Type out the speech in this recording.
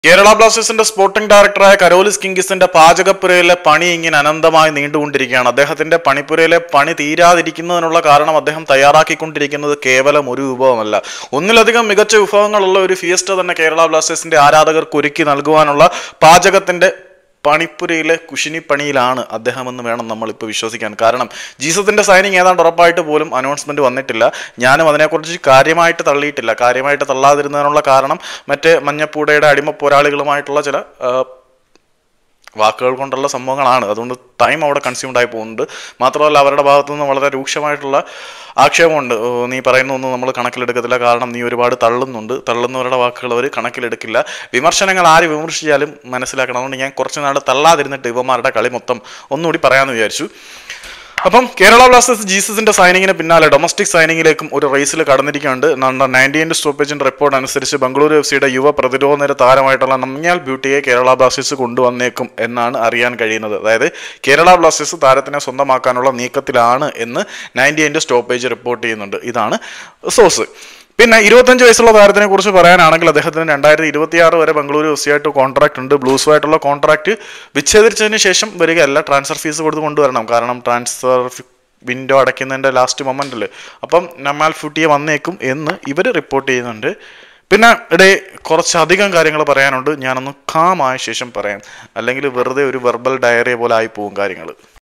കേരള ബ്ലാസ്റ്റേഴ്സിന്റെ സ്പോർട്ടിംഗ് ഡയറക്ടറായ കരോലിസ് കിങ്കിസിന്റെ പാചകപ്പുരയിലെ പണി ഇങ്ങനെ അനന്തമായി നീണ്ടുകൊണ്ടിരിക്കുകയാണ് അദ്ദേഹത്തിന്റെ പണിപ്പുരയിലെ പണി തീരാതിരിക്കുന്നതിനുള്ള കാരണം അദ്ദേഹം തയ്യാറാക്കിക്കൊണ്ടിരിക്കുന്നത് കേവലം ഒരു വിഭവമല്ല ഒന്നിലധികം മികച്ച വിഭവങ്ങളുള്ള ഒരു ഫിയസ്റ്റ തന്നെ കേരള ബ്ലാസ്റ്റേഴ്സിന്റെ ആരാധകർക്ക് ഒരുക്കി നൽകുവാനുള്ള പാചകത്തിന്റെ പണിപ്പുരയിലെ കുശിനിപ്പണിയിലാണ് അദ്ദേഹമെന്ന് വേണം നമ്മളിപ്പോൾ വിശ്വസിക്കാൻ കാരണം ജീസസിന്റെ സൈനിങ് ഏതാണ്ട് ഉറപ്പായിട്ട് പോലും അനൗൺസ്മെന്റ് വന്നിട്ടില്ല ഞാനും അതിനെക്കുറിച്ച് കാര്യമായിട്ട് തള്ളിയിട്ടില്ല കാര്യമായിട്ട് തള്ളാതിരുന്നതിനുള്ള കാരണം മറ്റേ മഞ്ഞപ്പൂടയുടെ അടിമ പോരാളികളുമായിട്ടുള്ള ചില ആ, വാക്കുകൾ കൊണ്ടുള്ള സംഭവങ്ങളാണ് അതുകൊണ്ട് ടൈം അവിടെ കൺസ്യൂംഡ് ആയി പോകുന്നുണ്ട് മാത്രമല്ല അവരുടെ ഭാഗത്തു നിന്ന് വളരെ രൂക്ഷമായിട്ടുള്ള ആക്ഷേപമുണ്ട് ഓ, നീ പറയുന്നൊന്നും നമ്മൾ കണക്കിലെടുക്കത്തില്ല കാരണം നീ ഒരുപാട് തള്ളുന്നുണ്ട് തള്ളുന്നവരുടെ വാക്കുകൾ അവർ കണക്കിലെടുക്കില്ല വിമർശനങ്ങൾ ആര് വിമർശിച്ചാലും മനസ്സിലാക്കണം അതുകൊണ്ട് ഞാൻ കുറച്ച് നാൾ തള്ളാതിരുന്നിട്ട് ഇവന്മാരുടെ കളി മൊത്തം ഒന്നുകൂടി പറയാമെന്ന് വിചാരിച്ചു അപ്പം കേരള ബ്ലാസ്റ്റേഴ്സ് ജീസസിന്റെ സൈനിങ്ങിന് പിന്നാലെ ഡൊമസ്റ്റിക് സൈനിങ്ങിലേക്കും ഒരു റേസിൽ കടന്നിരിക്കുന്നുണ്ട് നയൻറ്റീൻ്റെ സ്റ്റോപ്പേജിന്റെ റിപ്പോർട്ട് അനുസരിച്ച് ബംഗളൂരു എഫ് സിയുടെ യുവ പ്രതിരോധ നിര താരമായിട്ടുള്ള നമ്യാൽ ബ്യൂട്ടിയെ കേരള ബ്ലാസ്റ്റേഴ്സ് കൊണ്ടുവന്നേക്കും എന്നാണ് അറിയാൻ കഴിയുന്നത് അതായത് കേരള ബ്ലാസ്റ്റേഴ്സ് താരത്തിനെ സ്വന്തമാക്കാനുള്ള നീക്കത്തിലാണ് എന്ന് നയൻറ്റീൻ്റെ സ്റ്റോപ്പേജ് റിപ്പോർട്ട് ചെയ്യുന്നുണ്ട് ഇതാണ് സോഴ്സ് പിന്നെ ഇരുപത്തഞ്ച് വയസ്സുള്ള താരത്തിനെ കുറിച്ച് പറയാനാണെങ്കിൽ അദ്ദേഹത്തിന് രണ്ടായിരത്തി ഇരുപത്തിയാറ് വരെ ബംഗളൂരു എഫ് സിയായിട്ട് കോൺട്രാക്ട് ഉണ്ട് ബ്ലൂസുമായിട്ടുള്ള കോൺട്രാക്ട് വിച്ഛേദിച്ചതിന് ശേഷം വരികയല്ല ട്രാൻസ്ഫർ ഫീസ് കൊടുത്ത് കൊണ്ടുവരണം കാരണം ട്രാൻസ്ഫർ വിൻഡോ അടയ്ക്കുന്നതിൻ്റെ ലാസ്റ്റ് മൊമെൻറ്റിൽ അപ്പം നമാൽ ഫുട്ടിയെ വന്നേക്കും എന്ന് ഇവർ റിപ്പോർട്ട് ചെയ്യുന്നുണ്ട് പിന്നെ ഇടേ കുറച്ചധികം കാര്യങ്ങൾ പറയാനുണ്ട് ഞാനൊന്ന് കാമായ ശേഷം പറയാം അല്ലെങ്കിൽ വെറുതെ ഒരു വെർബൽ ഡയറിയ പോലെ ആയി പോകും കാര്യങ്ങൾ